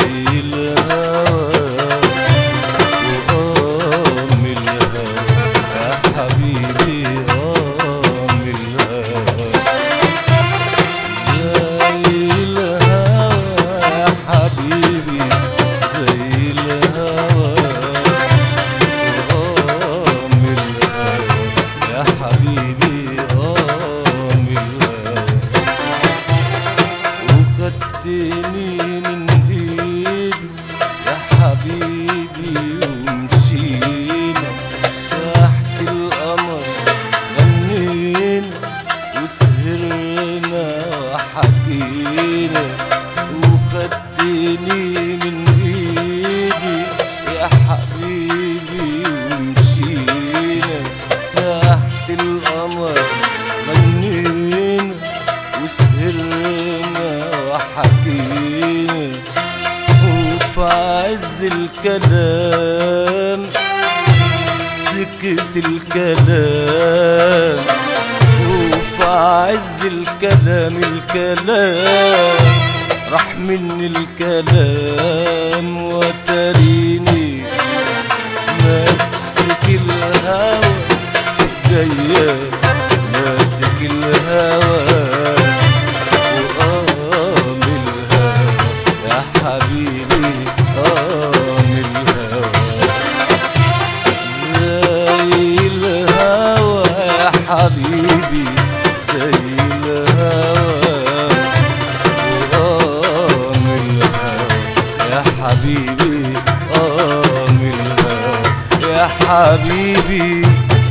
الهوى وقام الهوى يا حبيبي قام الهوى زي الهوى يا حبيبي زي الهوى قام الهوى يا حبيبي قام الهوى وخدتني من ايدي يا حبيبي ومشينا تحت القمر غنينا وسهرنا وحكينا وخدتني من ايدي يا حبيبي ومشينا تحت القمر غنينا وسهرنا وحكينا وفي عز الكلام سكت الكلام وفي عز الكلام الكلام راح من الكلام وتريني ماسك الهوى في ايديا ماسك الهوى وقام الهوى يا حبيبي قام الهوى زي الهوى يا حبيبي زي الهوى وقام الهوى يا حبيبي قام الهوى يا حبيبي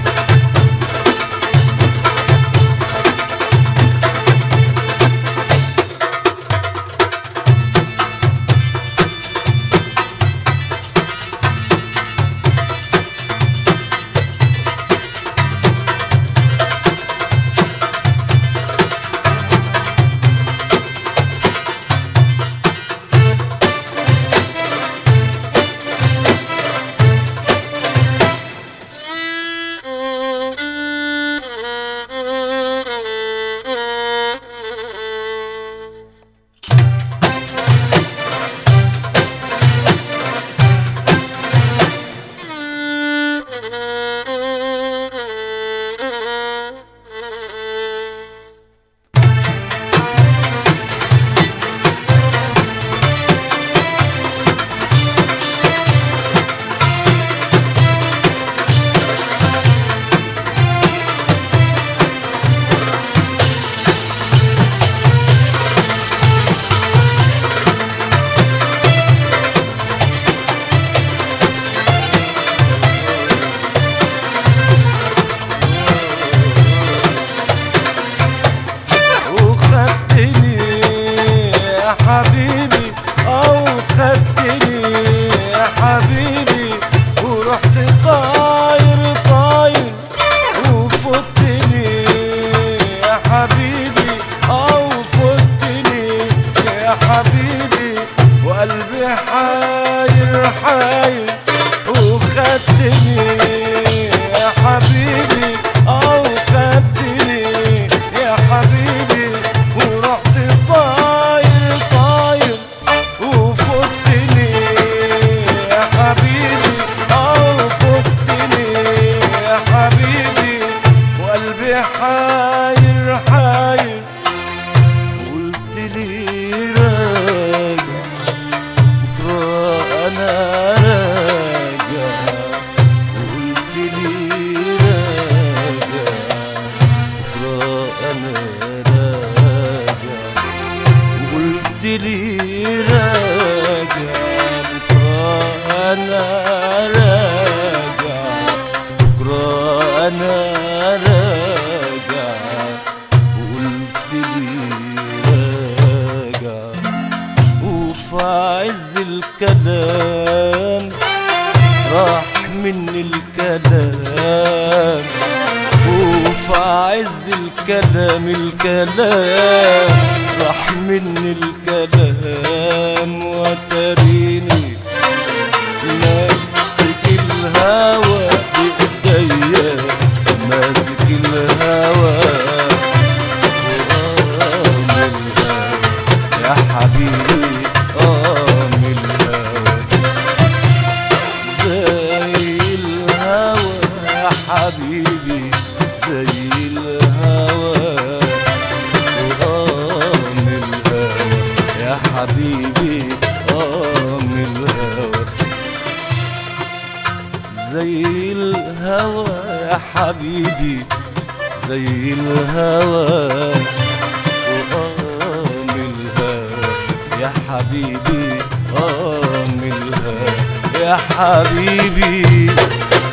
وخدتني يا حبيبي او خدتني يا حبيبي ورحت طاير طاير وفوتني يا حبيبي او فوتني يا حبيبي وقلبي حاير حاير وخدتني يا حبيبي او خدتني يا حبيبي ورحت طاير طاير وفوتني يا حبيبي او فوتني يا حبيبي وقلبي حاير حاير قلت لي راجع بكره انا راجع قلت لي راجع بكره انا راجع قلت لي راجع بكره انا راجع بكره انا راجع وقلت لي راجع وفي عز الكلام راح من الكلام وفي عز الكلام الكلام راح من الكلام وتريني ماسك الهوى بإيديا ماسك الهوى وقام الهوى يا حبيبي قام الهوى حبيبي اه من الهوى زي الهوى يا حبيبي زي الهوى وآه من الهوى يا حبيبي آه من الهوى يا حبيبي